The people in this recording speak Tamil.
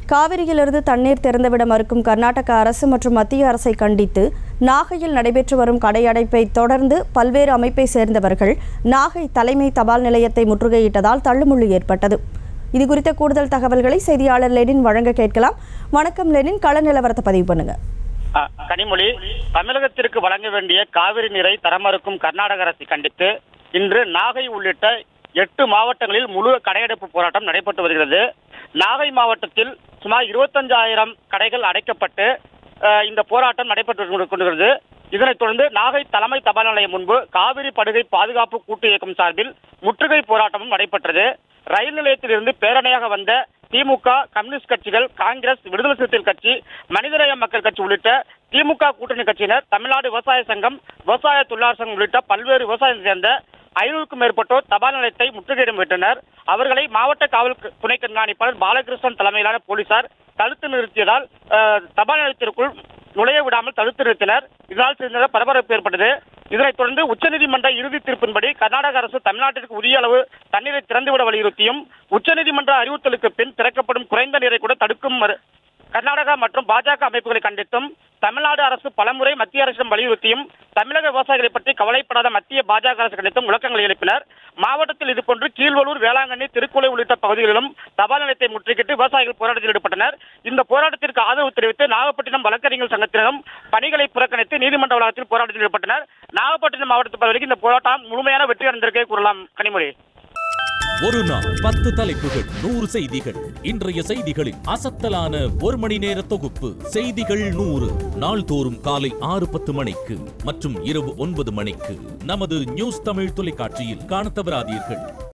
காவிரியிலிருந்து தண்ணீர் திறந்துவிட மறுக்கும் கர்நாடக அரசு மற்றும் மத்திய அரசை கண்டித்து நாகையில் நடைபெற்று வரும் கடையடைப்பை தொடர்ந்து பல்வேறு அமைப்பை சேர்ந்தவர்கள் நாகை தலைமை தபால் நிலையத்தை முற்றுகையிட்டதால் தள்ளுமுள்ளு ஏற்பட்டது இது குறித்த கூடுதல் தகவல்களை செய்தியாளர் லெனின் வழங்க கேட்கலாம் வணக்கம் லெனின் கள நிலவரத்தை பதிவு பண்ணுங்க அ, கனிமொழி தமிழகத்திற்கு வழங்க வேண்டிய காவிரி நீரை தரமறுக்கும் கர்நாடக அரசை கண்டித்து இன்று நாகை உள்ளிட்ட எட்டு மாவட்டங்களில் முழு கடையடைப்பு போராட்டம் நடைபெற்று வருகிறது நாகை மாவட்டத்தில் சுமார் இருபத்தஞ்சாயிரம் கடைகள் அடைக்கப்பட்டு அ, இந்த போராட்டம் நடைபெற்று கொண்டு- கொண்டிருக்கிறது இதனைத் தொடர்ந்து நாகை தலைமை தபால் நிலையம் முன்பு காவிரி படுகை பாதுகாப்பு கூட்டு இயக்கம் சார்பில் முற்றுகை போராட்டமும் நடைபெற்றது ரயில் நிலையத்திலிருந்து பேரணியாக வந்த திமுக கம்யூனிஸ்ட் கட்சிகள் காங்கிரஸ் விடுதலை சிறுத்தைகள் கட்சி மனிதநேய மக்கள் கட்சி உள்ளிட்ட திமுக கூட்டணி கட்சியினர் தமிழ்நாடு விவசாய சங்கம் விவசாய தொழிலாளர் சங்கம் உள்ளிட்ட பல்வேறு விவசாயம் சேர்ந்த ஐநூறுக்கும் மேற்பட்டோர் தபால் நிலையத்தை முற்றுகையிடம் விட்டனர் அவர்களை மாவட்ட காவல் க- துணை கண்காணிப்பாளர் பாலகிருஷ்ணன் தலைமையிலான போலீசார் தடுத்து நிறுத்தியதால் அஹ், தபால் நிலையத்திற்குள் நுழைய விடாமல் தடுத்து நிறுத்தினர் இதனால் சிறிது பரபரப்பு ஏற்பட்டது இதனைத் தொடர்ந்து உச்சநீதிமன்ற இறுதி தீர்ப்பின்படி கர்நாடக அரசு தமிழ்நாட்டிற்கு உரிய அளவு தண்ணீரை திறந்துவிட வலியுறுத்தியும் உச்சநீதிமன்ற அறிவுறுத்தலுக்கு பின் திறக்கப்படும் குறைந்த நீரை கூட தடுக்கும் மறு- கர்நாடகா மற்றும் பாஜக அமைப்புகளை கண்டித்தும் தமிழ்நாடு அரசு பலமுறை மத்திய அரசிடம் வலியுறுத்தியும் தமிழக விவசாயிகளை பற்றி கவலைப்படாத மத்திய பாஜக அரசு கண்டித்தும் முழக்கங்களை எழுப்பினர் மாவட்டத்தில் இதுபோன்று கீழ்வலூர் வேளாங்கண்ணி திருக்குளை உள்ளிட்ட பகுதிகளிலும் தபால் நிலையத்தை முற்றுகிட்டு விவசாயிகள் போராட்டத்தில் ஈடுபட்டனர் இந்த போராட்டத்திற்கு ஆதரவு தெரிவித்து நாகப்பட்டினம் வழக்கறிஞர் சங்கத்தினரும் பணிகளை புறக்கணித்து நீதிமன்ற வளாகத்தில் போராட்டத்தில் ஈடுபட்டனர் நாகப்பட்டினம் மாவட்டத்தை பொறுத்தவரைக்கும் இந்த போராட்டம் முழுமையான வெற்றி அடைந்திருக்கே கூறலாம் கனிமொழி ஒரு நாள் பத்து தலைப்புகள் நூறு செய்திகள் இன்றைய செய்திகளின் அசத்தலான ஒரு மணி நேர தொகுப்பு செய்திகள் நூறு நாள்தோறும் காலை ஆறு பத்து மணிக்கு மற்றும் இரவு ஒன்பது மணிக்கு நமது நியூஸ் தமிழ் தொலைக்காட்சியில் காணத் தவறாதீர்கள்